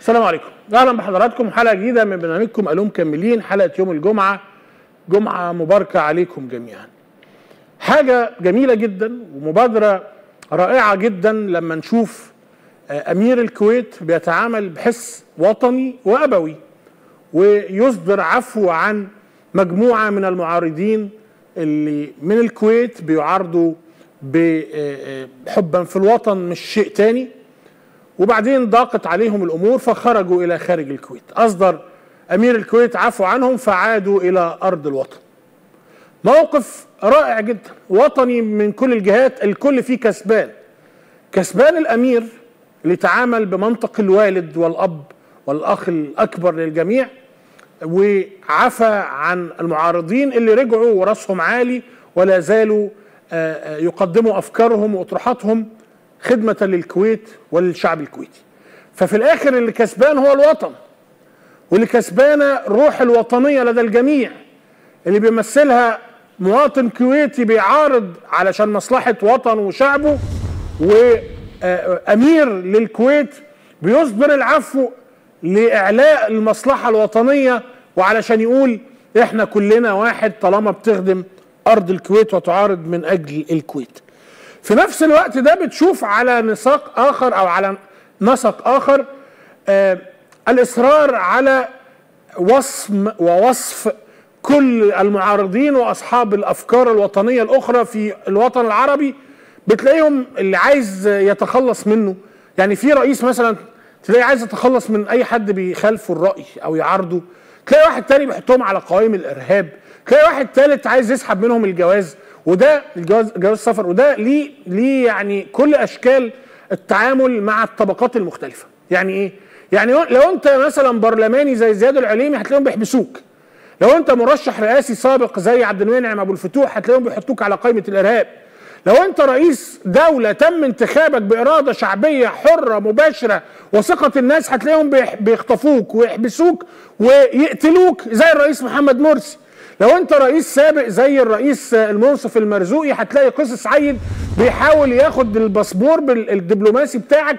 السلام عليكم اهلا بحضراتكم حلقه جديده من برنامجكم الوم كملين حلقه يوم الجمعه جمعه مباركه عليكم جميعا حاجه جميله جدا ومبادره رائعه جدا لما نشوف امير الكويت بيتعامل بحس وطني وابوي ويصدر عفو عن مجموعه من المعارضين اللي من الكويت بيعارضوا حبا في الوطن مش شيء تاني وبعدين ضاقت عليهم الامور فخرجوا الى خارج الكويت اصدر امير الكويت عفو عنهم فعادوا الى ارض الوطن موقف رائع جدا وطني من كل الجهات الكل فيه كسبان كسبان الامير اللي تعامل بمنطق الوالد والاب والاخ الاكبر للجميع وعفى عن المعارضين اللي رجعوا وراسهم عالي ولا زالوا يقدموا افكارهم واطروحاتهم خدمه للكويت وللشعب الكويتي ففي الاخر اللي كسبان هو الوطن واللي كسبانه روح الوطنيه لدى الجميع اللي بيمثلها مواطن كويتي بيعارض علشان مصلحه وطنه وشعبه وامير للكويت بيصدر العفو لاعلاء المصلحه الوطنيه وعلشان يقول احنا كلنا واحد طالما بتخدم ارض الكويت وتعارض من اجل الكويت في نفس الوقت ده بتشوف على نساق اخر او على نسق اخر آه الاصرار على وصم ووصف كل المعارضين واصحاب الافكار الوطنيه الاخرى في الوطن العربي بتلاقيهم اللي عايز يتخلص منه يعني في رئيس مثلا تلاقي عايز يتخلص من اي حد بيخالفه الراي او يعارضه تلاقي واحد تاني بيحطهم على قوائم الارهاب تلاقي واحد تالت عايز يسحب منهم الجواز وده الجواز جواز السفر وده ليه ليه يعني كل اشكال التعامل مع الطبقات المختلفه يعني ايه يعني لو انت مثلا برلماني زي زياد العليمي هتلاقيهم بيحبسوك لو انت مرشح رئاسي سابق زي عبد المنعم ابو الفتوح هتلاقيهم بيحطوك على قائمه الارهاب لو انت رئيس دولة تم انتخابك بإرادة شعبية حرة مباشرة وثقة الناس هتلاقيهم بيخطفوك ويحبسوك ويقتلوك زي الرئيس محمد مرسي لو انت رئيس سابق زي الرئيس المنصف المرزوقي هتلاقي قصص عيد بيحاول ياخد الباسبور الدبلوماسي بتاعك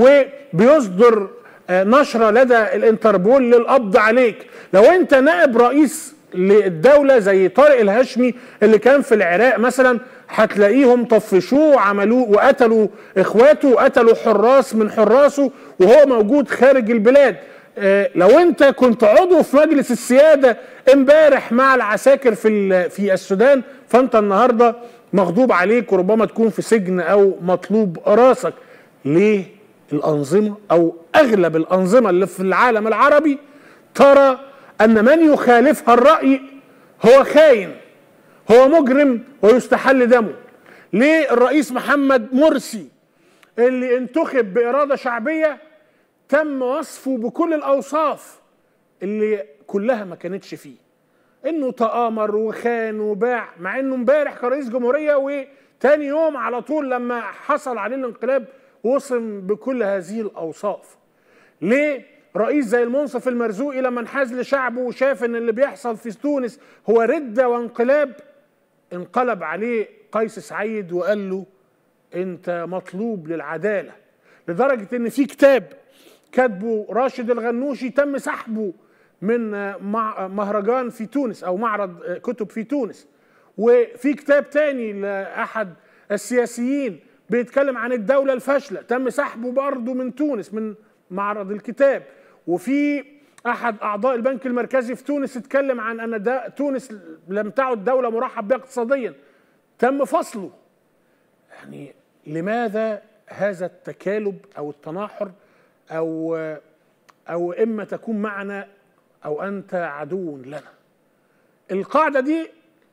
وبيصدر نشرة لدى الانتربول للقبض عليك لو انت نائب رئيس للدولة زي طارق الهاشمي اللي كان في العراق مثلا هتلاقيهم طفشوه وعملوه وقتلوا اخواته وقتلوا حراس من حراسه وهو موجود خارج البلاد اه لو انت كنت عضو في مجلس السياده امبارح مع العساكر في في السودان فانت النهارده مغضوب عليك وربما تكون في سجن او مطلوب راسك ليه الانظمه او اغلب الانظمه اللي في العالم العربي ترى ان من يخالفها الراي هو خاين هو مجرم ويستحل دمه ليه الرئيس محمد مرسي اللي انتخب بإرادة شعبية تم وصفه بكل الأوصاف اللي كلها ما كانتش فيه انه تآمر وخان وباع مع انه امبارح كرئيس جمهورية وتاني يوم على طول لما حصل عليه الانقلاب وصم بكل هذه الأوصاف ليه رئيس زي المنصف المرزوقي لما انحاز لشعبه وشاف ان اللي بيحصل في تونس هو ردة وانقلاب انقلب عليه قيس سعيد وقال له انت مطلوب للعداله لدرجه ان في كتاب كاتبه راشد الغنوشي تم سحبه من مهرجان في تونس او معرض كتب في تونس وفي كتاب تاني لاحد السياسيين بيتكلم عن الدوله الفاشله تم سحبه برضه من تونس من معرض الكتاب وفي احد اعضاء البنك المركزي في تونس اتكلم عن ان ده تونس لم تعد دوله مرحب بها اقتصاديا تم فصله يعني لماذا هذا التكالب او التناحر او او اما تكون معنا او انت عدو لنا القاعده دي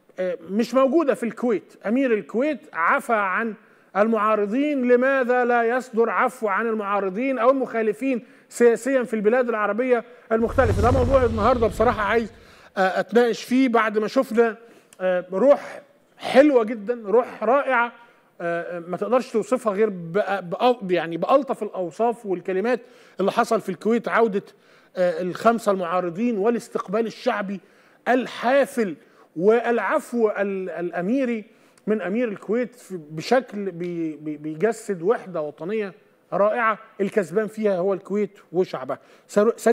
مش موجوده في الكويت امير الكويت عفى عن المعارضين لماذا لا يصدر عفو عن المعارضين او المخالفين سياسيا في البلاد العربيه المختلفه ده موضوع النهارده بصراحه عايز اتناقش فيه بعد ما شفنا روح حلوه جدا روح رائعه ما تقدرش توصفها غير يعني بالطف الاوصاف والكلمات اللي حصل في الكويت عوده الخمسه المعارضين والاستقبال الشعبي الحافل والعفو الاميري من امير الكويت بشكل بيجسد وحده وطنيه رائعه الكسبان فيها هو الكويت وشعبها